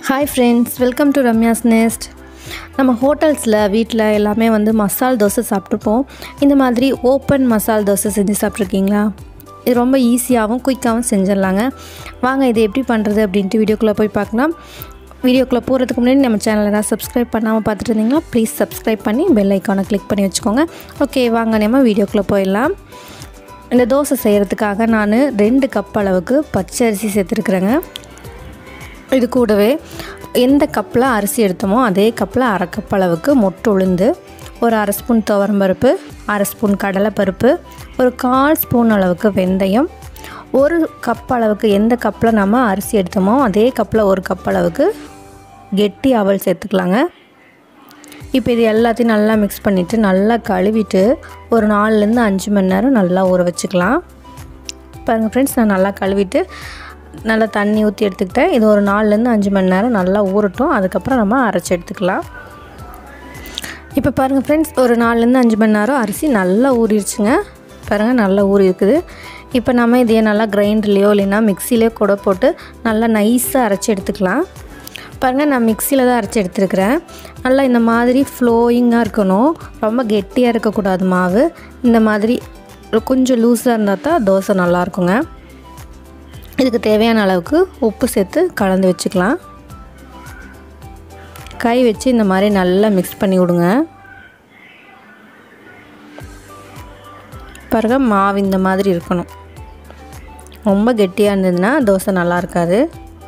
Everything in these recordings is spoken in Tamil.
hi friends welcome to Ramya's nest நம்ம ஹோட்டல்ஸில் வீட்டில் எல்லாமே வந்து மசால் தோசை சாப்பிட்ருப்போம் இந்த மாதிரி ஓப்பன் மசால் தோசை செஞ்சு சாப்பிட்ருக்கீங்களா இது ரொம்ப ஈஸியாகவும் குயிக்காகவும் செஞ்சிடலாங்க வாங்க இது எப்படி பண்ணுறது அப்படின்ட்டு வீடியோக்குள்ளே போய் பார்க்கலாம் வீடியோக்குள்ளே போகிறதுக்கு முன்னாடி நம்ம சேனலை ஏதாவது சப்ஸ்கிரைப் பண்ணாமல் பார்த்துட்டு இருந்தீங்கன்னா ப்ளீஸ் சப்ஸ்கிரைப் பண்ணி பெல் ஐக்கானை கிளிக் பண்ணி வச்சுக்கோங்க ஓகே வாங்க நம்ம வீடியோக்குள்ளே போயிடலாம் இந்த தோசை செய்கிறதுக்காக நான் ரெண்டு கப் அளவுக்கு பச்சை அரிசி சேர்த்துருக்குறேங்க இது கூடவே எந்த கப்பில் அரிசி எடுத்தோமோ அதே கப்பில் அரை கப் அளவுக்கு மொட்டு உளுந்து ஒரு அரை ஸ்பூன் துவரம்பருப்பு அரை ஸ்பூன் கடலைப்பருப்பு ஒரு கால் ஸ்பூன் அளவுக்கு வெந்தயம் ஒரு கப் அளவுக்கு எந்த கப்பில் நம்ம அரிசி எடுத்தோமோ அதே கப்பில் ஒரு கப் அளவுக்கு கெட்டி அவல் சேர்த்துக்கலாங்க இப்போ இது எல்லாத்தையும் நல்லா மிக்ஸ் பண்ணிவிட்டு நல்லா கழுவிட்டு ஒரு நாலுலேருந்து அஞ்சு மணி நேரம் நல்லா ஊற வச்சுக்கலாம் பாருங்கள் ஃப்ரெண்ட்ஸ் நான் நல்லா கழுவிட்டு நல்லா தண்ணி ஊற்றி எடுத்துக்கிட்டேன் இது ஒரு நாலுலேருந்து அஞ்சு மணி நேரம் நல்லா ஊறட்டும் அதுக்கப்புறம் நம்ம அரைச்சி எடுத்துக்கலாம் இப்போ பாருங்கள் ஃப்ரெண்ட்ஸ் ஒரு நாலுலேருந்து அஞ்சு மணி நேரம் அரிசி நல்லா ஊறிடுச்சுங்க பாருங்கள் நல்லா ஊறி இருக்குது இப்போ நம்ம இதையே நல்லா கிரைண்டர்லேயோ இல்லைன்னா மிக்சிலேயோ கூட போட்டு நல்லா நைஸாக அரைச்சி எடுத்துக்கலாம் பாருங்கள் நான் மிக்சியில் தான் அரைச்சி எடுத்துருக்கிறேன் நல்லா இந்த மாதிரி ஃப்ளோயிங்காக இருக்கணும் ரொம்ப கெட்டியாக இருக்கக்கூடாது மாவு இந்த மாதிரி கொஞ்சம் லூஸாக இருந்தால் தான் தோசை நல்லாயிருக்குங்க இதுக்கு தேவையான அளவுக்கு உப்பு சேர்த்து கலந்து வச்சுக்கலாம் கை வச்சு இந்த மாதிரி நல்லா மிக்ஸ் பண்ணி விடுங்க பாருங்க மாவு இந்த மாதிரி இருக்கணும் ரொம்ப கெட்டியாக இருந்ததுன்னா தோசை நல்லா இருக்காது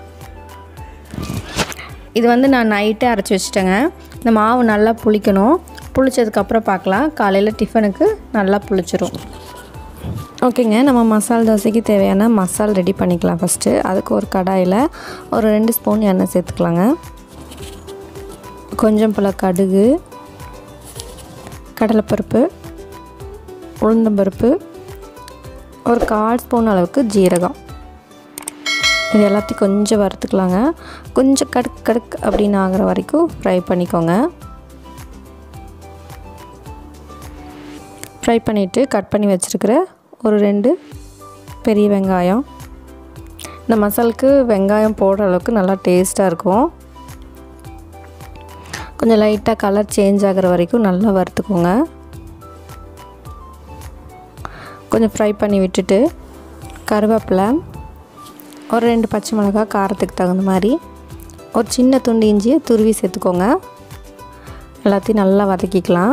இது வந்து நான் நைட்டே அரைச்சி வச்சுட்டேங்க இந்த மாவு நல்லா புளிக்கணும் புளிச்சதுக்கப்புறம் பார்க்கலாம் காலையில் டிஃபனுக்கு நல்லா புளிச்சிரும் ஓகேங்க நம்ம மசால் தோசைக்கு தேவையான மசால் ரெடி பண்ணிக்கலாம் ஃபஸ்ட்டு அதுக்கு ஒரு கடாயில் ஒரு ரெண்டு ஸ்பூன் எண்ணெய் சேர்த்துக்கலாங்க கொஞ்சம் போல் கடுகு கடலைப்பருப்பு உளுந்தம்பருப்பு ஒரு கால் ஸ்பூன் அளவுக்கு ஜீரகம் இது எல்லாத்தையும் கொஞ்சம் வறுத்துக்கலாங்க கொஞ்சம் கடுக் கடுக் அப்படின்னு ஆகிற வரைக்கும் ஃப்ரை பண்ணிக்கோங்க ஃப்ரை பண்ணிவிட்டு கட் பண்ணி வச்சுருக்கிற ஒரு ரெண்டு பெரிய வெங்காயம் இந்த மசாலுக்கு வெங்காயம் போடுற அளவுக்கு நல்லா டேஸ்ட்டாக இருக்கும் கொஞ்சம் லைட்டாக கலர் சேஞ்ச் ஆகிற வரைக்கும் நல்லா வறுத்துக்கோங்க கொஞ்சம் ஃப்ரை பண்ணி விட்டுட்டு கருவேப்பிலை ஒரு ரெண்டு பச்சை மிளகா காரத்துக்கு தகுந்த மாதிரி ஒரு சின்ன துண்டு இஞ்சியை துருவி சேர்த்துக்கோங்க எல்லாத்தையும் நல்லா வதக்கிக்கலாம்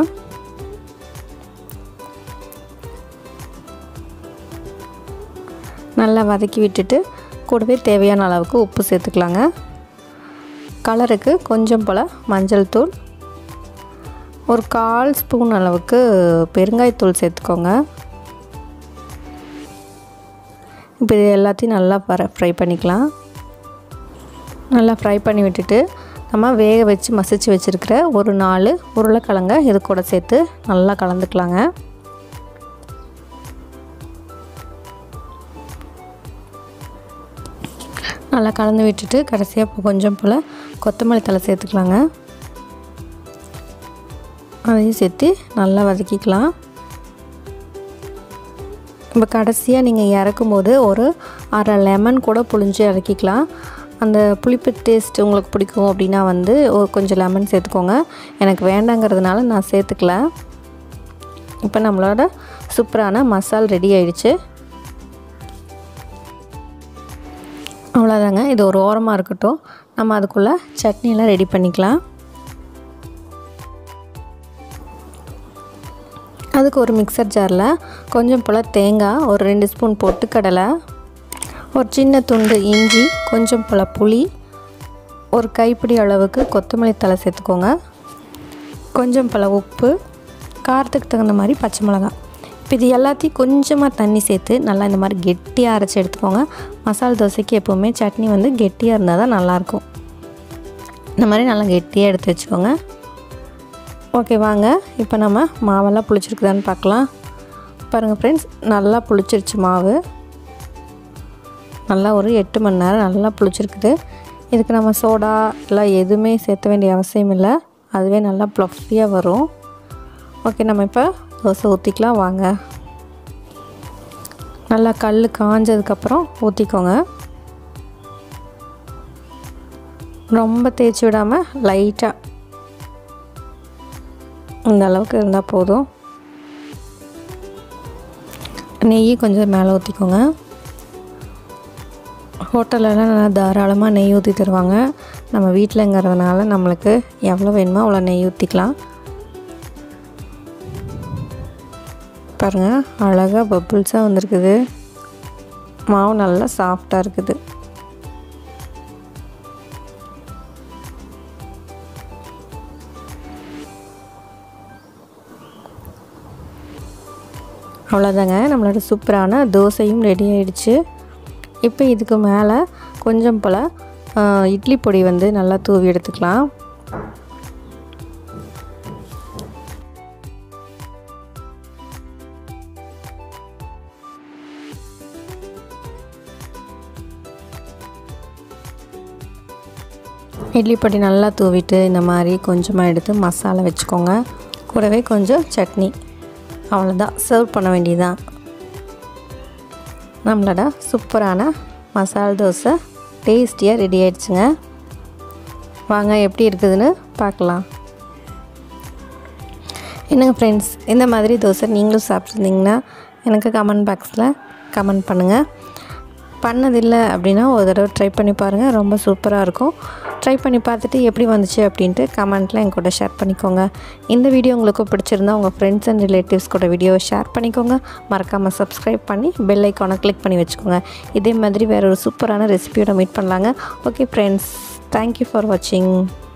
நல்லா வதக்கி விட்டுட்டு கூடவே தேவையான அளவுக்கு உப்பு சேர்த்துக்கலாங்க கலருக்கு கொஞ்சம் போல் மஞ்சள் தூள் ஒரு கால் ஸ்பூன் அளவுக்கு பெருங்காயத்தூள் சேர்த்துக்கோங்க இப்போ இது எல்லாத்தையும் நல்லா பர ஃப்ரை பண்ணிக்கலாம் நல்லா ஃப்ரை பண்ணி விட்டுட்டு நம்ம வேக வச்சு மசிச்சு வச்சுருக்கிற ஒரு நாலு உருளைக்கிழங்க இது கூட சேர்த்து நல்லா கலந்துக்கலாங்க நல்லா கலந்து விட்டுட்டு கடைசியாக கொஞ்சம் போல் கொத்தமல்லி தலை சேர்த்துக்கலாங்க அதையும் சேர்த்து நல்லா வதக்கிக்கலாம் இப்போ கடைசியாக நீங்கள் இறக்கும் போது ஒரு அரை லெமன் கூட புழிஞ்சு இறக்கிக்கலாம் அந்த புளிப்பு டேஸ்ட் உங்களுக்கு பிடிக்கும் அப்படின்னா வந்து ஒரு கொஞ்சம் லெமன் சேர்த்துக்கோங்க எனக்கு வேண்டாங்கிறதுனால நான் சேர்த்துக்கல இப்போ நம்மளோட சூப்பரான மசால் ரெடி ஆயிடுச்சு அவ்வளோதாங்க இது ஒரு ஓரமாக இருக்கட்டும் நம்ம அதுக்குள்ளே சட்னியெல்லாம் ரெடி பண்ணிக்கலாம் அதுக்கு ஒரு மிக்சர் ஜாரில் கொஞ்சம் போல் தேங்காய் ஒரு ரெண்டு ஸ்பூன் பொட்டுக்கடலை ஒரு சின்ன துண்டு இஞ்சி கொஞ்சம் போல் புளி ஒரு கைப்பிடி அளவுக்கு கொத்தமல்லி தலை சேர்த்துக்கோங்க கொஞ்சம் போல் உப்பு காரத்துக்கு தகுந்த மாதிரி பச்சை மிளகாய் இப்போ இது எல்லாத்தையும் கொஞ்சமாக தண்ணி சேர்த்து நல்லா இந்த மாதிரி கெட்டியாக அரைச்சி எடுத்துக்கோங்க மசால் தோசைக்கு எப்போவுமே சட்னி வந்து கெட்டியாக இருந்தால் தான் நல்லாயிருக்கும் இந்த மாதிரி நல்லா கெட்டியாக எடுத்து வச்சுக்கோங்க ஓகே வாங்க இப்போ நம்ம மாவெல்லாம் புளிச்சிருக்குதான்னு பார்க்கலாம் பாருங்கள் ஃப்ரெண்ட்ஸ் நல்லா புளிச்சிருச்சு மாவு நல்லா ஒரு எட்டு மணி நேரம் நல்லா புளிச்சிருக்குது இதுக்கு நம்ம சோடா எல்லாம் எதுவுமே சேர்த்த வேண்டிய அவசியம் இல்லை அதுவே நல்லா ப்ளஃபியாக வரும் ஓகே நம்ம இப்போ தோசை ஊற்றிக்கலாம் வாங்க நல்லா கல் காஞ்சதுக்கப்புறம் ஊற்றிக்கோங்க ரொம்ப தேய்ச்சி விடாமல் லைட்டாக இந்த அளவுக்கு இருந்தால் போதும் நெய் கொஞ்சம் மேலே ஊற்றிக்கோங்க ஹோட்டலெல்லாம் நல்லா தாராளமாக நெய் ஊற்றி தருவாங்க நம்ம வீட்டிலங்கிறதுனால நம்மளுக்கு எவ்வளோ வேணுமோ அவ்வளோ நெய் ஊற்றிக்கலாம் பாருங்கள் அழகாக பப்புள்ஸாக வந்திருக்குது மாவு நல்லா சாஃப்டாக இருக்குது அவ்வளோதாங்க நம்மளோட சூப்பரான தோசையும் ரெடி ஆயிடுச்சு இப்போ இதுக்கு மேலே கொஞ்சம் போல் இட்லி பொடி வந்து நல்லா தூவி எடுத்துக்கலாம் இட்லி பொடி நல்லா தூவிட்டு இந்த மாதிரி கொஞ்சமாக எடுத்து மசாலா வச்சுக்கோங்க கூடவே கொஞ்சம் சட்னி அவ்வளோதான் சர்வ் பண்ண வேண்டியதுதான் நம்மளோட சூப்பரான மசால் தோசை டேஸ்டியாக ரெடி ஆயிடுச்சுங்க வாங்க எப்படி இருக்குதுன்னு பார்க்கலாம் என்னங்க ஃப்ரெண்ட்ஸ் இந்த மாதிரி தோசை நீங்களும் சாப்பிட்ருந்தீங்கன்னா எனக்கு கமெண்ட் பாக்ஸில் கமெண்ட் பண்ணுங்கள் பண்ணதில்லை அப்படின்னா ஒரு தடவை ட்ரை பண்ணி பாருங்கள் ரொம்ப சூப்பராக இருக்கும் ட்ரை பண்ணி பார்த்துட்டு எப்படி வந்துச்சு அப்படின்ட்டு கமெண்ட்டில் என் கூட ஷேர் பண்ணிக்கோங்க இந்த வீடியோ உங்களுக்கு பிடிச்சிருந்தா உங்கள் ஃப்ரெண்ட்ஸ் அண்ட் ரிலேட்டிவ்ஸ் கூட வீடியோவை ஷேர் பண்ணிக்கோங்க மறக்காமல் சப்ஸ்கிரைப் பண்ணி பெல் ஐக்கானை கிளிக் பண்ணி வச்சுக்கோங்க இதே மாதிரி வேறு ஒரு சூப்பரான ரெசிபியோட மீட் பண்ணலாங்க ஓகே ஃப்ரெண்ட்ஸ் தேங்க்யூ ஃபார் வாட்சிங்